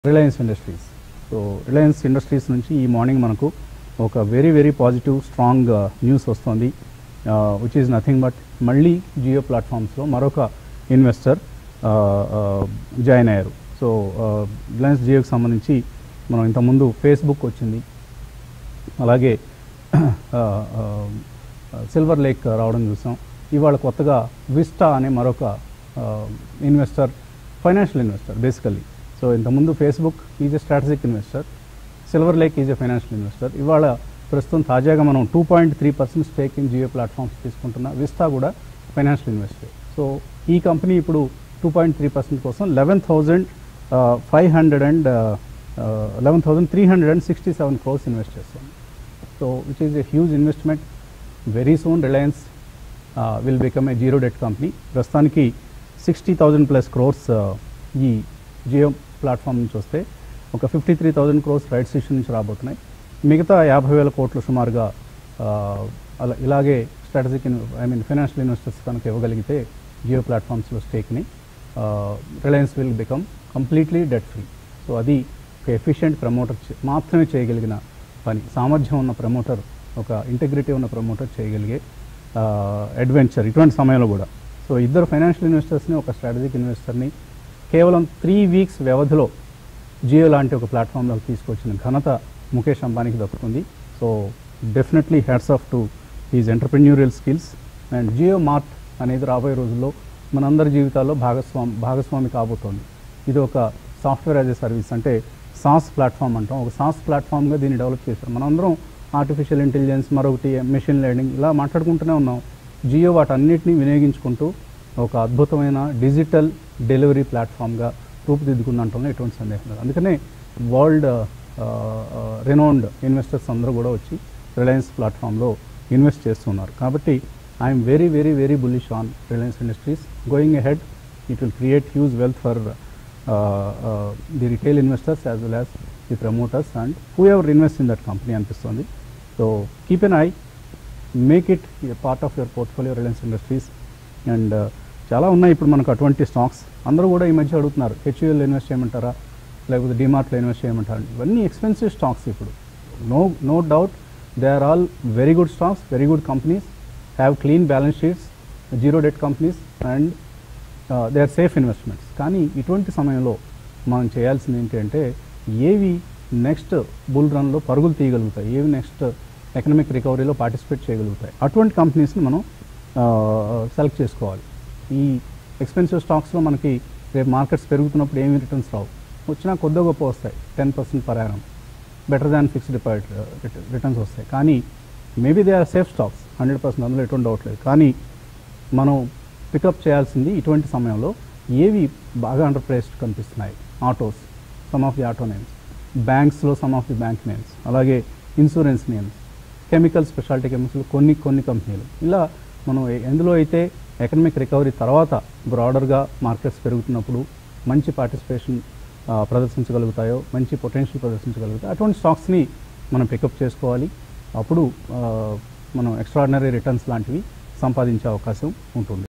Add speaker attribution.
Speaker 1: Reliance Industries so Reliance Industries నుంచి ఈ morning మనకు ఒక very very positive strong news వస్తుంది విచ్ ఈజ్ నథింగ్ బట్ మళ్ళీ జియో ప్లాట్ఫామ్స్లో మరొక ఇన్వెస్టర్ జాయిన్ అయ్యారు సో రిలయన్స్ జియోకి సంబంధించి మనం ఇంతకుముందు ఫేస్బుక్ వచ్చింది అలాగే సిల్వర్ లేక్ రావడం చూసాం ఇవాళ కొత్తగా విస్టా అనే మరొక investor financial investor basically so ఇంతకుముందు Facebook is a strategic investor Silver Lake is a financial investor ఇవాళ ప్రస్తుతం తాజాగా మనం two point three percent stake in Jio platforms తీసుకుంటున్న విస్టా కూడా ఫైనాన్షియల్ ఇన్వెస్టర్ సో ఈ కంపెనీ ఇప్పుడు టూ పాయింట్ త్రీ పర్సెంట్ కోసం eleven thousand five hundred and eleven thousand three hundred and sixty seven crores invest చేస్తుంది so which is a huge investment very soon Reliance will become a zero debt company ప్రస్తుతానికి sixty thousand plus crores ఈ Jio platform నుంచి వస్తే ఒక fifty three thousand crores rights issue నుంచి రాబోతున్నాయి మిగతా యాభై వేల కోట్లు సుమారుగా అలా ఇలాగే strategic I mean financial investors కనుక ఇవ్వగలిగితే జియో ప్లాట్ఫామ్స్లో స్టేక్ని Reliance will become completely debt free so అది ఒక ఎఫిషియెంట్ ప్రమోటర్ మాత్రమే చేయగలిగిన పని సామర్థ్యం ఉన్న ప్రమోటర్ ఒక ఇంటెగ్రిటీ ఉన్న ప్రమోటర్ చేయగలిగే అడ్వెంచర్ ఇటువంటి సమయంలో కూడా సో ఇద్దరు ఫైనాన్షియల్ ఇన్వెస్టర్స్ని ఒక స్ట్రాటజిక్ ఇన్వెస్టర్ని కేవలం త్రీ వీక్స్ వ్యవధిలో జియో లాంటి ఒక ప్లాట్ఫామ్లోకి తీసుకొచ్చిన ఘనత ముఖేష్ అంబానీకి దక్కుతుంది so definitely hats off to his entrepreneurial skills and Jio Mart అనేది రాబోయే రోజుల్లో మనందరి జీవితాల్లో భాగస్వామి భాగస్వామి కాబోతోంది ఇది ఒక సాఫ్ట్వేర్ యాజ్ ఎ సర్వీస్ అంటే సాస్ ప్లాట్ఫామ్ అంటాం ఒక సాస్ ప్లాట్ఫామ్గా దీన్ని డెవలప్ చేశారు మనందరం ఆర్టిఫిషియల్ ఇంటెలిజెన్స్ మరొకటి మెషిన్ లెర్నింగ్ ఇలా మాట్లాడుకుంటూనే ఉన్నాం జియో వాటన్నిటిని వినియోగించుకుంటూ ఒక అద్భుతమైన డిజిటల్ డెలివరీ ప్లాట్ఫామ్గా రూపుదిద్దుకుందంటంలో ఎటువంటి సందేహం లేదు అందుకనే వరల్డ్ రెనౌండ్ ఇన్వెస్టర్స్ అందరూ కూడా వచ్చి రిలయన్స్ ప్లాట్ఫామ్లో ఇన్వెస్ట్ చేస్తున్నారు కాబట్టి I'm very very very bullish on Reliance Industries going ahead it will create huge wealth for the retail investors as well as the promoters and who ever invest in that company అనిపిస్తుంది so keep an eye make it part of your portfolio Reliance Industries and చాలా ఉన్నాయి ఇప్పుడు మనకు అటువంటి stocks అందరూ కూడా ఈ మధ్య అడుగుతున్నారు హెచ్యుఎల్ ఇన్వెస్ట్ చేయమంటారా లేకపోతే డిమార్ట్లో ఇన్వెస్ట్ చేయమంటారా ఇవన్నీ ఎక్స్పెన్సివ్ స్టాక్స్ ఇప్పుడు no no doubt they are all very good stocks very good companies have clean balance sheets zero debt companies and they are safe investments కానీ ఇటువంటి సమయంలో మనం చేయాల్సింది ఏంటంటే ఏవి నెక్స్ట్ బుల్ రన్లో పరుగులు తీయగలుగుతాయి ఏవి నెక్స్ట్ ఎకనామిక్ రికవరీలో పార్టిసిపేట్ చేయగలుగుతాయి అటువంటి కంపెనీస్ని మనం సెలెక్ట్ చేసుకోవాలి ఈ ఎక్స్పెన్సివ్ స్టాక్స్లో మనకి రేపు మార్కెట్స్ పెరుగుతున్నప్పుడు ఏమి రిటర్న్స్ రావు వచ్చినా కొద్దిగా గొప్ప వస్తాయి ten percent per annum better than fixed deposit returns వస్తాయి కానీ maybe they are safe stocks hundred percent అందులో ఎటువంటి డౌట్ లేదు కానీ మనం పికప్ చేయాల్సింది ఇటువంటి సమయంలో ఏవి బాగా అండర్ ప్రైస్డ్ కనిపిస్తున్నాయి autos some of the auto names బ్యాంక్స్లో some of the bank names అలాగే insurance names chemical speciality chemicals కొన్ని కొన్ని కంపెనీలు ఇలా మనం ఎందులో అయితే ఎకనామిక్ రికవరీ తర్వాత బ్రాడర్గా మార్కెట్స్ పెరుగుతున్నప్పుడు మంచి పార్టిసిపేషన్ ప్రదర్శించగలుగుతాయో మంచి పొటెన్షియల్ ప్రదర్శించగలుగుతాయో అటువంటి స్టాక్స్ని మనం పికప్ చేసుకోవాలి అప్పుడు మనం ఎక్స్ట్రాడినరీ రిటర్న్స్ లాంటివి సంపాదించే అవకాశం ఉంటుంది